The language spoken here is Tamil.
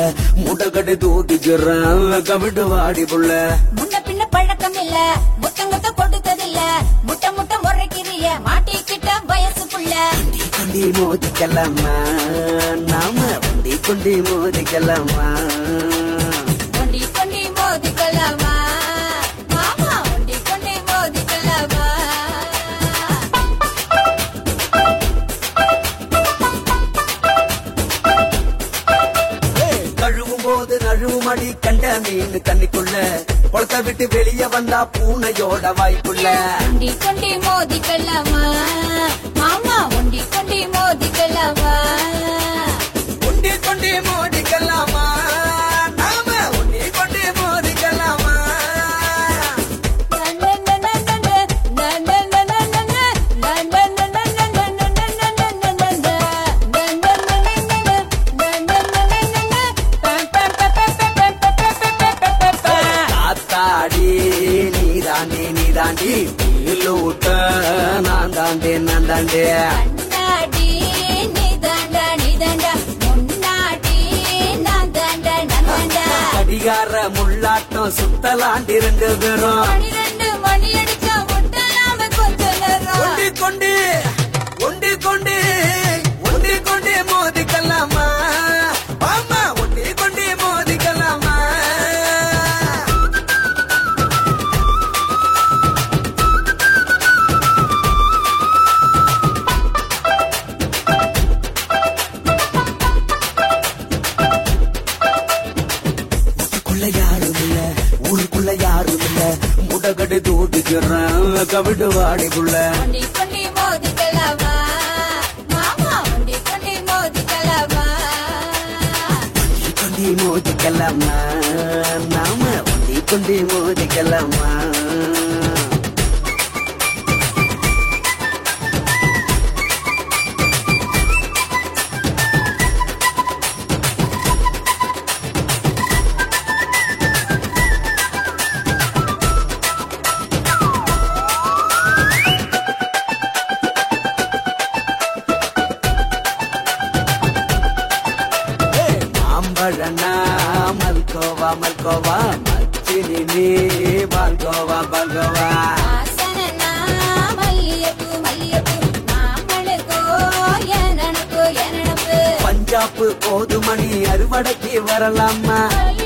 முடகடு தூக்கிச்சுறான் கவிடு வாடி புள்ள முன்ன பின்ன பழக்கம் இல்ல முத்தங்கத்த கொடுத்ததில்ல முட்டை முட்டை முறைக்கிறிய மாட்டிக்கிட்ட வயசு புள்ள வண்டி கொண்டி மோதிக்கலாமா நாம வண்டி கொண்டி மோதிக்கலாமா ஒண்டி கொண்டி மோதிக்கலாமா மாமா ஒண்டி கொண்டி மோதிக்கலாமா கழுவும் போது நழுவும் அடி கண்ட மீன் தண்ணிக்குள்ள குளத்தை விட்டு வெளியே வந்தா பூனையோட வாய்ப்புள்ள ஒண்டி கொண்டி மோதிக்கலாமா மாமா ஒண்டி கொண்டி மோதிக்கலாமா உண்டி கொண்டி மோதிக்கலாமா நாம உண்டி கொண்டி மோதிக்கலாமா காத்தாடி நீ தாண்டி நீ தாண்டி லூட்ட நான் தாண்டி நான் தாண்டி கண்ணாடி நீ தாண்டா நீ தாண்டா முன்னாடி நான் தாண்டா நான் தாண்டா கடிகார முள்ளாட்டம் சுத்தலாண்டி ரெண்டு பேரும் பனிரெண்டு மணி அடிச்சா முட்டலாம கொஞ்ச நேரம் ஒண்டி கொண்டு ஒண்டி கொண்டு ஒண்டி கொண்டு மோதிக்கலாமா ஆமா ஒண்டி கொண்டு மோதிக்கலாமா ஊருக்குள்ள யாரும் இல்ல ஊருக்குள்ள யாரும் இல்ல முடகடு தூக்கிக்கிறான் கவிடு வாடிக்குள்ள ஒண்டி கொண்டி மோதிக்கலாமா மாமா ஒண்டி கொண்டி மோதிக்கலாமா ஒண்டி கொண்டி மோதிக்கலாமா நாம ஒண்டி கொண்டி மோதிக்கலாமா மாம்பழனா மல்கோவா மல்கோவா மச்சினி நீ பால்கோவா பால்கோவா ஆசனனா மல்லியப்பூ மல்லியப்பூ மாமனுக்கோ என் நனப்பு என் நனப்பு பஞ்சாப்பு கோதுமணி அறுவடைக்கு வரலாமா மல்லியப்பூ